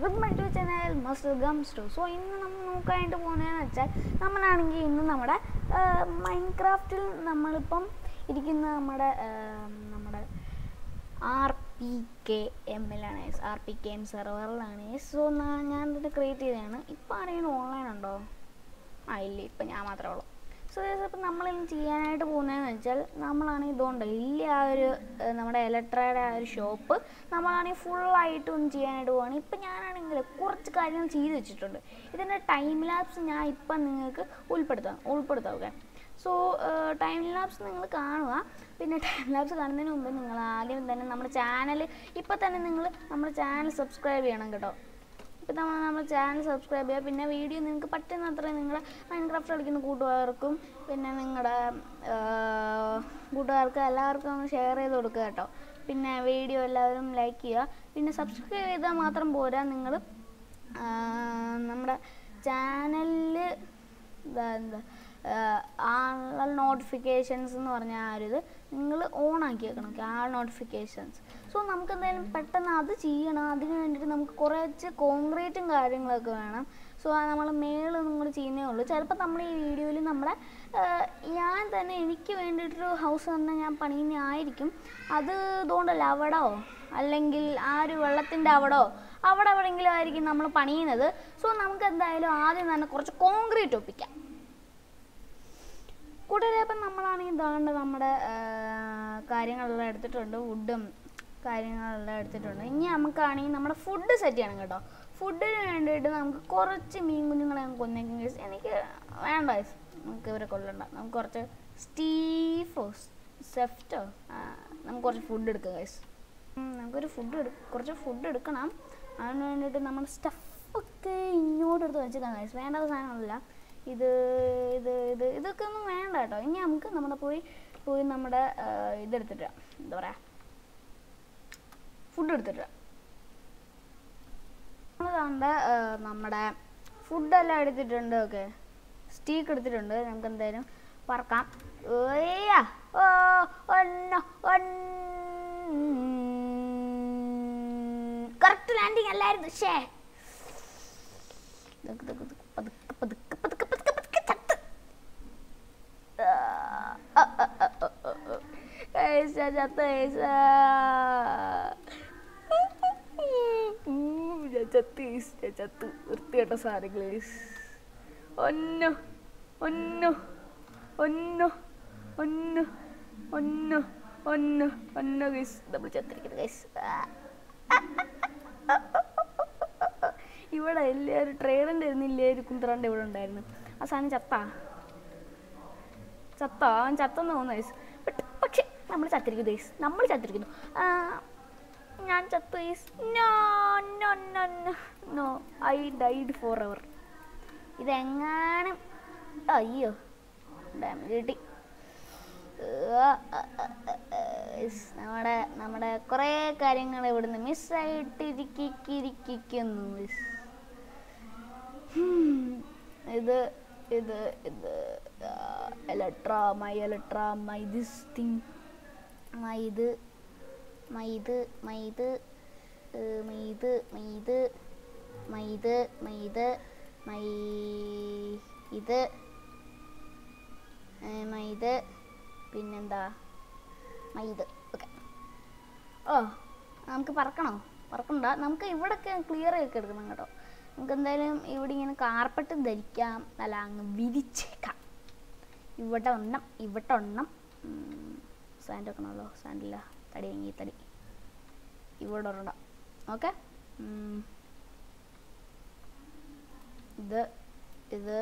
Welcome to channel മസ്റ്റർ ഗം സ്റ്റോ സോ ഇന്ന് നമ്മൾ നോക്കാനായിട്ട് പോകുന്നതെന്ന് വെച്ചാൽ നമ്മളാണെങ്കിൽ ഇന്ന് നമ്മുടെ മൈൻക്രാഫ്റ്റിൽ നമ്മളിപ്പം ഇരിക്കുന്ന നമ്മുടെ ആ, നമ്മുടെ ആർ പി കെ എമ്മിലാണ് ആർ പി കെ എം സെർവറിലാണ് സോ ഞാൻ ഇതിട്ട് ക്രിയേറ്റ് ചെയ്തതാണ് ഇപ്പം ആരെങ്കിലും ഓൺലൈൻ ഉണ്ടോ ആ ഇല്ല ഇപ്പം ഞാൻ മാത്രമേ ഉള്ളൂ സോ ഇപ്പം നമ്മളിന്ന് ചെയ്യാനായിട്ട് പോകുന്നതെന്ന് വെച്ചാൽ നമ്മളാണെങ്കിൽ ഇതുകൊണ്ട് വലിയ ആ ഒരു ഏഹ്, നമ്മുടെ ഇലക്ട്രയുടെ ആ ഒരു ഷോപ്പ് നമ്മളാണെങ്കിൽ ഫുള്ളായിട്ട് ഒന്ന് ചെയ്യാനായിട്ട് പോവാണ് ഇപ്പം ഞാനാണെങ്കിൽ കുറച്ച് കാര്യങ്ങൾ ചെയ്ത് വെച്ചിട്ടുണ്ട് ഇതിൻ്റെ ടൈം ലാപ്സ് ഞാൻ ഇപ്പം നിങ്ങൾക്ക് ഉൾപ്പെടുത്താം ഉൾപ്പെടുത്താം ഓക്കെ സോ ടൈം ലാപ്സ് നിങ്ങൾ കാണുക പിന്നെ ടൈം ലാപ്സ് കാണുന്നതിന് മുമ്പ് നിങ്ങൾ ആദ്യം തന്നെ നമ്മുടെ ചാനൽ ഇപ്പം തന്നെ നിങ്ങൾ നമ്മുടെ ചാനൽ സബ്സ്ക്രൈബ് ചെയ്യണം കേട്ടോ ഇപ്പം നമ്മൾ നമ്മുടെ ചാനൽ സബ്സ്ക്രൈബ് ചെയ്യുക പിന്നെ വീഡിയോ നിങ്ങൾക്ക് പറ്റുന്ന അത്രയും നിങ്ങളുടെ മൈൻക്രാഫ്റ്റ് കളിക്കുന്ന കൂട്ടുകാർക്കും പിന്നെ നിങ്ങളുടെ കൂട്ടുകാർക്ക് എല്ലാവർക്കും ഒന്ന് ഷെയർ ചെയ്ത് കൊടുക്കുക കേട്ടോ പിന്നെ വീഡിയോ എല്ലാവരും ലൈക്ക് ചെയ്യുക പിന്നെ സബ്സ്ക്രൈബ് ചെയ്താൽ മാത്രം പോരാ നിങ്ങൾ നമ്മുടെ ചാനലിൽ എന്താ എന്താ ആൾ നോട്ടിഫിക്കേഷൻസ് എന്ന് പറഞ്ഞ ആ ഒരു ഇത് നിങ്ങൾ ഓൺ ആക്കി വെക്കണം ആൾ നോട്ടിഫിക്കേഷൻസ് സോ നമുക്ക് എന്തായാലും പെട്ടെന്ന് അത് ചെയ്യണം അതിന് വേണ്ടിയിട്ട് നമുക്ക് കുറച്ച് കോൺക്രീറ്റും കാര്യങ്ങളൊക്കെ വേണം സോ നമ്മൾ മേളൊന്നും കൂടി ചെയ്യുന്നേ ഉള്ളൂ ചിലപ്പോൾ നമ്മൾ ഈ വീഡിയോയിൽ നമ്മുടെ ആ, ഞാൻ തന്നെ എനിക്ക് വേണ്ടിയിട്ടൊരു ഹൗസ് തന്നെ ഞാൻ പണിയുന്നതായിരിക്കും അത് ഇതുകൊണ്ടല്ല അവിടോ അല്ലെങ്കിൽ ആ ഒരു വെള്ളത്തിൻ്റെ അവിടോ അവിടെ എവിടെയെങ്കിലും ആയിരിക്കും നമ്മൾ പണിയുന്നത് സോ നമുക്ക് എന്തായാലും ആദ്യം തന്നെ കുറച്ച് കോൺക്രീറ്റ് ഒപ്പിക്കാം കൂടാതെ അപ്പം നമ്മളാണെങ്കിൽ ഇതാണ്ട് നമ്മുടെ ആ, കാര്യങ്ങളെല്ലാം എടുത്തിട്ടുണ്ട് വുഡും കാര്യങ്ങളെല്ലാം എടുത്തിട്ടുണ്ട് ഇനി നമുക്കാണെങ്കിൽ നമ്മുടെ ഫുഡ് സെറ്റ് ചെയ്യണം കേട്ടോ ഫുഡിന് വേണ്ടിയിട്ട് നമുക്ക് കുറച്ച് മീൻ കുഞ്ഞുങ്ങളെ നമുക്ക് കൊന്നേക്കും guys. എനിക്ക് വേണ്ട guys. നമുക്ക് ഇവരെ കൊല്ലണ്ട നമുക്ക് കുറച്ച് സ്റ്റീഫോ സെഫ്റ്റോ നമുക്ക് കുറച്ച് ഫുഡ് എടുക്കാം ഗൈസ് നമുക്കൊരു ഫുഡ് എടു കുറച്ച് ഫുഡ് എടുക്കണം അതിന് വേണ്ടിയിട്ട് നമ്മൾ സ്റ്റഫൊക്കെ ഇങ്ങോട്ട് എടുത്ത് വെച്ചേക്കാം ഗൈസ് വേണ്ടാത്ത സാധനങ്ങളല്ല ഇത് ഇത് ഇത് ഇതൊക്കെ ഒന്നും വേണ്ട കേട്ടോ ഇനി നമുക്ക് നമ്മുടെ പോയി പോയി നമ്മുടെ ആ, ഇതെടുത്തിട്ട് വരാം. എന്താ പറയുക ഫുഡ് എടുത്തിട്ട് വരാം. നമ്മളുണ്ട് നമ്മുടെ ഫുഡെല്ലാം എടുത്തിട്ടുണ്ട് ഓക്കെ സ്റ്റീക്ക് എടുത്തിട്ടുണ്ട് നമുക്ക് എന്തായാലും പറക്കാം ഏയ്യാ. ഓ, ഒന്നോ, ഒന്ന്. കറക്റ്റ് ലാൻഡിങ് അല്ലായിരുന്നു ഷേ ദക്ക് ദക്ക് ദക്ക് പതുക്കെ പതുക്കെ പതുക്കെ പതുക്കെ പതുക്കെ ചത്ത് ആ, ആ, ആ, ആ, ആ, ആ. ഏയ്സ, ചത്ത് ഏയ്സ. ഉം, ഞാൻ ചത്ത് ഏയ്സ്, ഞാൻ ചത്ത് വൃത്തികെട്ട സാധനങ്ങൾ ഏയ്സ്. ഒന്നു ഒന്നു ഒന്നു ഒന്നു ഒന്നു ഒന്നു ഒന്നു ഗൈസ് നമ്മൾ ചത്തിരിക്കുന്നു ഗൈസ് ഇവിടെ ഇല്ലേ ഒരു ട്രെയിനിൻ്റെ ഇരുന്നില്ലേ ഒരു കുന്ത്രണ്ട് ഇവിടെ ഉണ്ടായിരുന്നു ആ സാധനം ചത്താ ചത്തോ അവൻ ചത്തെന്ന് തോന്നുന്നു ഗൈസ് ബട്ട് പക്ഷെ നമ്മൾ ചത്തിരിക്കുന്നു ഗൈസ് നമ്മൾ ചത്തിരിക്കുന്നു ആ, ഞാൻ ചത്തു guys no no no no no I died for hour ഇതെങ്ങാനും അയ്യോ ഡാമേജ് കിട്ടി Guys, നമ്മുടെ നമ്മുടെ കുറേ കാര്യങ്ങൾ ഇവിടുന്ന് മിസ്സായിട്ടിരിക്കുന്നു മിസ് ഇത് ഇത് ഇത് elytra my elytra my this thing my ഇത് മൈ ഇത് മൈ ഇത് മൈ ഇത് മൈ ഇത് മൈ ഇത് മൈ ഇത് മൈ ഇത് ഏ, മൈദ് പിന്നെന്താ മൈദ് ഓക്കെ ഓ നമുക്ക് പറക്കണോ പറക്കണ്ട നമുക്ക് ഇവിടൊക്കെ ക്ലിയർ ഒക്കെ എടുക്കണം കേട്ടോ നമുക്ക് എന്തായാലും ഇവിടെ ഇങ്ങനെ കാർപ്പറ്റ് ധരിക്കാം അല്ല അങ്ങ് വിരിച്ചേക്കാം ഇവിടെ ഒണ്ണം ഇവിടെ ഒണ്ണം സാൻഡ് വെക്കണമല്ലോ സാൻഡില്ല തടി എങ്കിൽ തടി ഇവിടെ ഒരെണ്ണം ഓക്കെ ഇത് ഇത്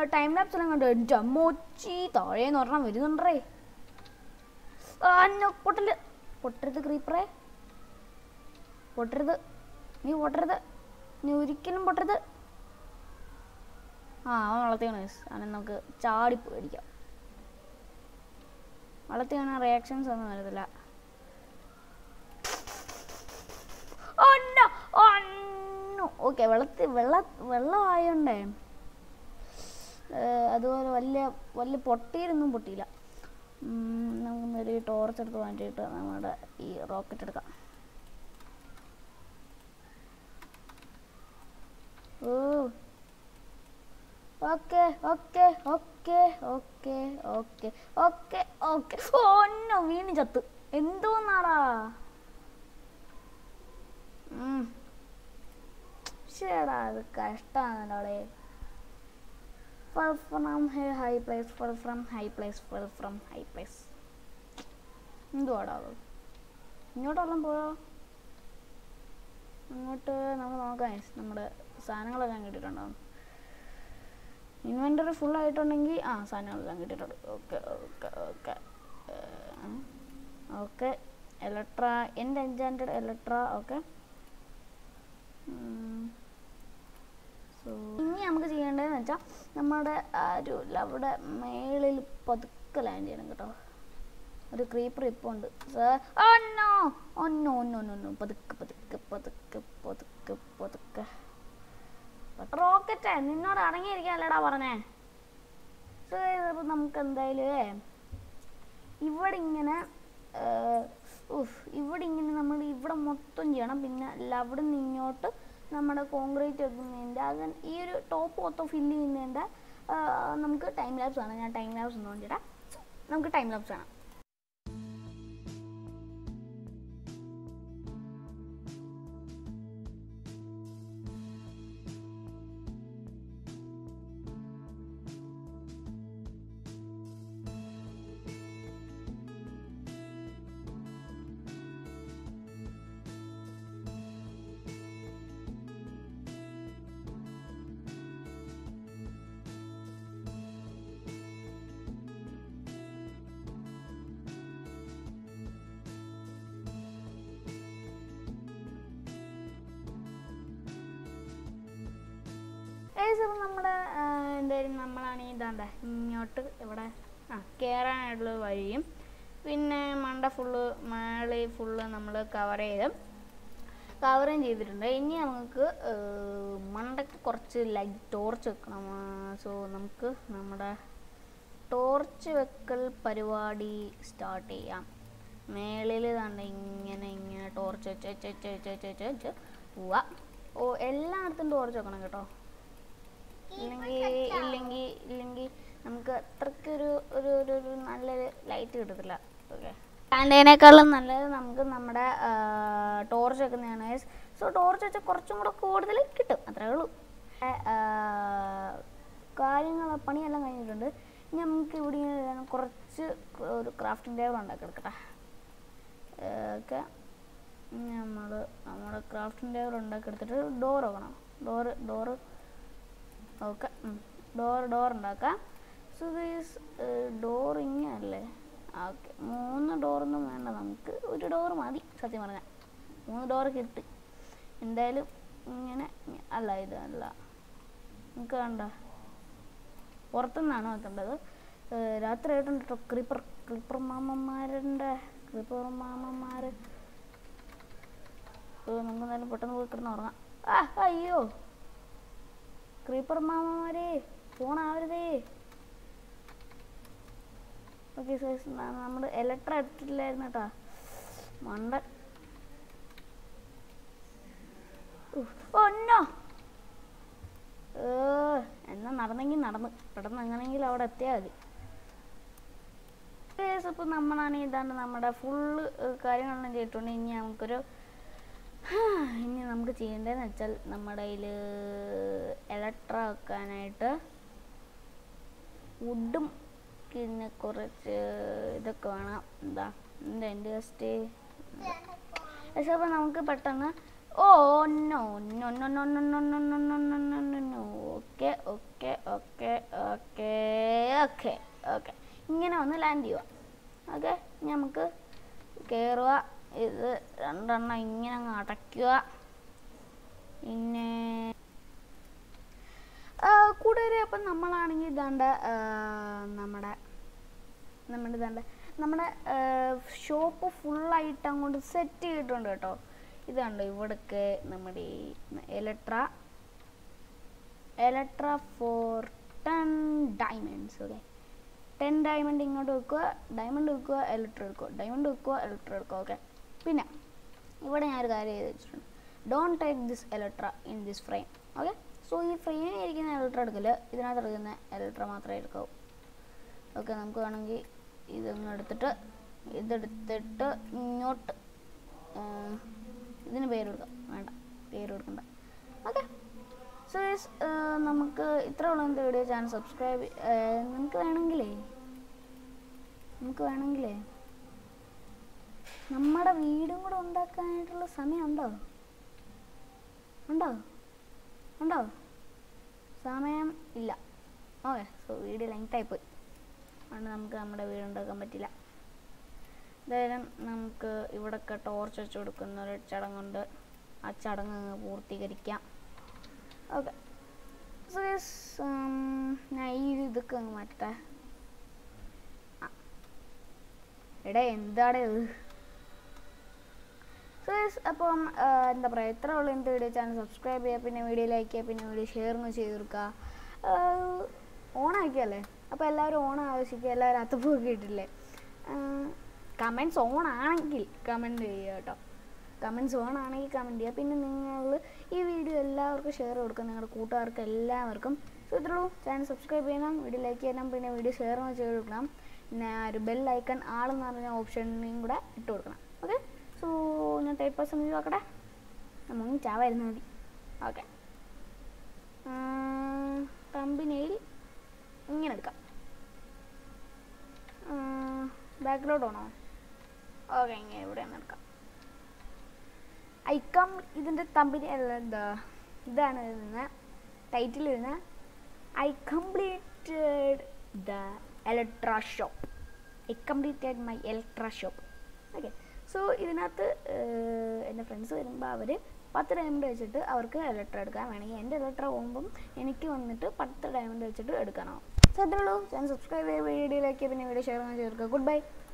ടൈം ലാപ്സ് എല്ലാം കണ്ടു എൻ്റെ അമ്മോച്ചി താഴേന്ന് പറഞ്ഞാൽ വരുന്നുണ്ടേ ആ no, പൊട്ടല് പൊട്ടരുത് ക്രീപ്പറേ പൊട്ടരുത് നീ പൊട്ടരുത് നീ ഒരിക്കലും പൊട്ടരുത് ആ അവൻ വെള്ളത്തിൽ വീണ് guys. അവനെ നമുക്ക് ചാടി പേടിക്കാം വെള്ളത്തിൽ വീണ റിയാക്ഷൻസ് ഒന്നും വരത്തില്ല ഓക്കെ വെള്ളത്തിൽ വെള്ള വെള്ളമായോണ്ടേ ഏഹ് അതുപോലെ വലിയ വലിയ പൊട്ടിയിലൊന്നും പൊട്ടിയില്ല ഉം, നമുക്കൊന്നൊരു ടോർച്ച് എടുത്ത് മാറ്റിയിട്ട് നമ്മുടെ ഈ റോക്കറ്റ് എടുക്കാം ഓ okay okay okay okay okay okay okay ഒന്നോ വീണ് ചത്ത് എന്തോന്നാടാ ഉം. ശ്ശേടാ അത് കഷ്ടാണല്ലോളെ fall from a high place fall from high place fall from high place എന്തുവാടാ അത് ഇങ്ങോട്ടെല്ലാം പോയോ അങ്ങോട്ട് നമുക്ക് നോക്കാം guys. നമ്മുടെ സാധനങ്ങളെല്ലാം കിട്ടിയിട്ടുണ്ടാവും ഇൻവെൻ്ററി ഫുൾ ആയിട്ടുണ്ടെങ്കിൽ ആ സാധനങ്ങളെല്ലാം കിട്ടിയിട്ടുണ്ട് okay okay okay okay elytra എൻ്റെ എൻജാൻറ്റഡ് എലക്ട്ര ഓക്കെ സോ ഇനി നമുക്ക് ചെയ്യേണ്ടതെന്ന് വെച്ചാൽ നമ്മുടെ ആ ഒരു അവിടെ മേളിൽ പതുക്കെ ലാൻഡ് ചെയ്യണം കേട്ടോ ഒരു ക്രീപ്പർ ഇപ്പോൾ ഉണ്ട് ഒന്നോ ഒന്നോ ഒന്നോ ഒന്നോ പതുക്കെ പതുക്കെ പതുക്കെ പതുക്കെ പതുക്കെ റോക്കറ്റ് നിന്നോട് അടങ്ങിയിരിക്കാനല്ലടാ പറഞ്ഞേ സോ ഇതിപ്പോൾ നമുക്ക് എന്തായാലും ഇവിടെ ഇങ്ങനെ ഏഹ്, ഉഫ്, ഇവിടെ ഇങ്ങനെ നമ്മൾ ഇവിടെ മൊത്തം ചെയ്യണം പിന്നെ അല്ല അവിടെ നിന്ന് ഇങ്ങോട്ട് നമ്മുടെ കോൺക്രീറ്റ് വെക്കുന്നതിൻ്റെ അത് ഈ ഒരു ടോപ്പ് മൊത്തം ഫില്ല് ചെയ്യുന്നതിൻ്റെ ഏഹ്, നമുക്ക് ടൈം ലാബ്സ് ആണ് ഞാൻ ടൈം ലാബ്സ് ഒന്നും വേണ്ടിയിട്ടാ നമുക്ക് ടൈം ലാബ്സ് ആണ് ഏസ് അപ്പം നമ്മുടെ ആ, എന്തായാലും നമ്മളാണ് ഇതാണ്ട ഇങ്ങോട്ട് ഇവിടെ ആ കയറാനായിട്ടുള്ള വഴിയും പിന്നെ മണ്ട ഫുള്ള് മേളി ഫുള്ള് നമ്മൾ കവർ ചെയ്ത് കവറും ചെയ്തിട്ടുണ്ട് ഇനി നമുക്ക് ഏർ, മണ്ടയ്ക്ക് കുറച്ച് ലൈറ്റ് ടോർച്ച് വെക്കണം സോ നമുക്ക് നമ്മുടെ ടോർച്ച് വെക്കൽ പരിപാടി സ്റ്റാർട്ട് ചെയ്യാം മേളിൽ തന്നെ ഇങ്ങനെ ഇങ്ങനെ ടോർച്ച് വെച്ച് വെച്ച് വെച്ച് വെച്ച് വെച്ച് വെച്ച് വെച്ച് പോവാ ഓ എല്ലായിടത്തും ടോർച്ച് വെക്കണം കേട്ടോ ഇല്ലെങ്കിൽ ഇല്ലെങ്കിൽ ഇല്ലെങ്കിൽ നമുക്ക് അത്രയ്ക്കൊരു ഒരു ഒരു ഒരു നല്ലൊരു ലൈറ്റ് കിട്ടത്തില്ല ഓക്കെ അതിനേക്കാളും നല്ലത് നമുക്ക് നമ്മുടെ ടോർച്ച് വെക്കുന്നതാണ് സോ ടോർച്ച് വെച്ചാൽ കുറച്ചും കൂടെ കൂടുതൽ കിട്ടും അത്രേ ഉള്ളൂ ആ, കാര്യങ്ങൾ പണിയെല്ലാം കഴിഞ്ഞിട്ടുണ്ട് ഇനി നമുക്ക് ഇവിടെ ഇങ്ങനെ കുറച്ച് ഒരു ക്രാഫ്റ്റിംഗ് ടേബിൾ ഉണ്ടാക്കി എടുക്കട്ടെ ഓക്കെ നമ്മൾ നമ്മുടെ ക്രാഫ്റ്റിംഗ് ടേബിൾ ഉണ്ടാക്കി എടുത്തിട്ട് ഡോർ വെക്കണം door door okay door door ഉണ്ടാക്കാം സോ ദീസ് ഡോർ ഇങ്ങനല്ലേ ഓക്കെ മൂന്ന് ഡോറൊന്നും വേണ്ട നമുക്ക് ഒരു ഡോർ മതി സത്യം പറഞ്ഞാൽ മൂന്ന് ഡോർ കിട്ടി എന്തായാലും ഇങ്ങനെ ഇങ്ങ- അല്ല ഇത് അല്ല നമുക്ക് വേണ്ട പുറത്തുനിന്നാണ് വെക്കേണ്ടത് ഏഹ് രാത്രി ആയിട്ടുണ്ട് കേട്ടോ ക്രീപ്പർ ക്രീപ്പർ മാമന്മാരുടെ ക്രീപ്പർ മാമന്മാർ നമുക്ക് എന്തായാലും പെട്ടെന്ന് പോയി കിടന്ന് ഉറങ്ങാം ആ അയ്യോ ക്രീപ്പർ മാമന്മാരെ ഫോണാവരുതേ ഓക്കെ സൈസ് നമ്മൾ ഇലക്ട്ര എടുത്തിട്ടില്ലായിരുന്നു കേട്ടാ മണ്ട ഒന്നോ ഏ എന്നാ നടന്നെങ്കിൽ നടന്ന് പെട്ടെന്ന് എങ്ങനെയെങ്കിലും അവിടെ എത്തിയാൽ മതി കേസ് ഇപ്പം നമ്മളാണ് ഇതാണ്ട് നമ്മുടെ ഫുള്ള് കാര്യങ്ങളെല്ലാം ചെയ്തിട്ടുണ്ട് ഇനി നമുക്കൊരു ഹാ, ഇനി നമുക്ക് ചെയ്യേണ്ടതെന്ന് വെച്ചാൽ നമ്മുടെ കയ്യിൽ ഇലക്ട്ര വെക്കാനായിട്ട് വുഡും പിന്നെ കുറച്ച് ഇതൊക്കെ വേണം എന്താ എന്താ എൻ്റെ ജസ്റ്റ് പക്ഷെ അപ്പോൾ നമുക്ക് പെട്ടെന്ന് ഓ no no no no no no no no no no no no no okay okay okay okay okay okay ഇങ്ങനെ വന്ന് ലാൻഡ് ചെയ്യുക ഓക്കെ നമുക്ക് കയറുക ഇത് രണ്ടെണ്ണം ഇങ്ങനെ അങ്ങ് അടയ്ക്കുക പിന്നെ കൂട്ടുകാരെ അപ്പം നമ്മളാണെങ്കിൽ ഇതാണ്ട് ആ, നമ്മുടെ നമ്മുടെ ഇതാണ്ട് നമ്മുടെ ഷോപ്പ് ഫുള്ളായിട്ട് അങ്ങോട്ട് സെറ്റ് ചെയ്തിട്ടുണ്ട് കേട്ടോ ഇതാണ്ട് ഇവിടൊക്കെ നമ്മുടെ ഈ elytra elytra for ten diamonds okay ten diamond ഇങ്ങോട്ട് വെക്കുക ഡയമണ്ട് വെക്കുക എലക്ട്ര എടുക്കുക ഡയമണ്ട് വെക്കുക എലക്ട്ര എടുക്കുക ഓക്കെ പിന്നെ ഇവിടെ ഞാനൊരു കാര്യം ചെയ്ത് വെച്ചിട്ടുണ്ട് don't take this elytra in this frame okay so ഈ ഫ്രെയിമിൽ ഇരിക്കുന്ന എലക്ട്ര എടുക്കല് ഇതിനകത്ത് എടുക്കുന്ന എലക്ട്ര മാത്രമേ എടുക്കാവൂ ഓക്കെ നമുക്ക് വേണമെങ്കിൽ ഇതൊന്ന് എടുത്തിട്ട് ഇതെടുത്തിട്ട് ഇങ്ങോട്ട് ആ, ഇതിന് പേര് കൊടുക്കാം വേണ്ട പേര് കൊടുക്കണ്ട ഓക്കെ സോ യെസ് നമുക്ക് ഇത്ര ഉള്ള എന്ത് വീഡിയോ ചാനൽ സബ്സ്ക്രൈബ് നമുക്ക് വേണമെങ്കിലേ നമുക്ക് വേണമെങ്കിലേ നമ്മുടെ വീടും കൂടെ ഉണ്ടാക്കാനായിട്ടുള്ള സമയം ഉണ്ടോ ഉണ്ടോ ഉണ്ടോ സമയം ഇല്ല ഓക്കെ സോ വീഡിയോ ലെങ്തായി പോയി അതുകൊണ്ട് നമുക്ക് നമ്മുടെ വീട് ഉണ്ടാക്കാൻ പറ്റില്ല എന്തായാലും നമുക്ക് ഇവിടൊക്കെ ടോർച്ച് വെച്ച് കൊടുക്കുന്ന ഒരു ചടങ്ങുണ്ട് ആ ചടങ്ങ് അങ്ങ് പൂർത്തീകരിക്കാം ഓക്കെ സോ യെസ് ഞാൻ ഈ ഇതൊക്കെ അങ്ങ് മാറ്റട്ടെ ആ. എടേ എന്താടേ ഇത് സോ യെസ് അപ്പം ആ, എന്താ പറയുക ഇത്ര ഉള്ള എൻ്റെ വീഡിയോ ചാനൽ സബ്സ്ക്രൈബ് ചെയ്യുക പിന്നെ വീഡിയോ ലൈക്ക് ചെയ്യുക പിന്നെ വീഡിയോ ഷെയറിങ് ചെയ്ത് കൊടുക്കുക ഓണാക്കിയല്ലേ അപ്പോൾ എല്ലാവരും ഓണം ആവശ്യിക്കുക എല്ലാവരും അത്തപ്പൂക്കെ ഇട്ടില്ലേ കമൻറ്റ്സ് ഓൺ ആണെങ്കിൽ കമൻറ്റ് ചെയ്യുക കേട്ടോ കമൻറ്റ്സ് ഓൺ ആണെങ്കിൽ കമൻറ്റ് ചെയ്യുക പിന്നെ നിങ്ങൾ ഈ വീഡിയോ എല്ലാവർക്കും ഷെയർ കൊടുക്കുക നിങ്ങളുടെ കൂട്ടുകാർക്ക് എല്ലാവർക്കും സോ ഇത്രയുള്ളൂ ചാനൽ സബ്സ്ക്രൈബ് ചെയ്യണം വീഡിയോ ലൈക്ക് ചെയ്യണം പിന്നെ വീഡിയോ ഷെയർ ചെയ്ത് കൊടുക്കണം പിന്നെ ആ ഒരു ബെൽ ഐക്കൺ ആളെന്ന് പറഞ്ഞ ഓപ്ഷനും കൂടെ ഇട്ട് കൊടുക്കണം ഓക്കെ സോ ഞാൻ തേർഡ് പേഴ്സൺ വ്യൂ ആക്കട്ടെ മുങ്ങി ചാവായിരുന്നു മതി ഓക്കെ കമ്പനിയിൽ ഇങ്ങനെ എടുക്കാം ബാക്കിലോട്ട് ആണോ ഓക്കെ ഇങ്ങനെ ഇവിടെ നിന്ന് എടുക്കാം ഐക്കം ഇതിൻ്റെ തമ്പിന് അല്ല എന്താ ഇതാണ് ഇതിന് ടൈറ്റിൽ വരുന്ന I completed the elytra shop I completed my elytra shop okay so ഇതിനകത്ത് ഏഹ്, എൻ്റെ ഫ്രണ്ട്സ് വരുമ്പോൾ അവർ പത്ത് ഡയമണ്ട് വെച്ചിട്ട് അവർക്ക് എലക്ട്ര എടുക്കാൻ വേണമെങ്കിൽ എൻ്റെ എലക്ട്ര പോകുമ്പം എനിക്ക് വന്നിട്ട് പത്ത് ഡയമണ്ട് വെച്ചിട്ട് എടുക്കാനാവും സോ അത്രേ ഉള്ളൂ ചാനൽ സബ്സ്ക്രൈബ് ചെയ്യുക വീഡിയോയിലേക്ക് പിന്നെ വീഡിയോ ഷെയർ ചെയ്യാൻ ചേർക്കുക ഗുഡ് ബൈ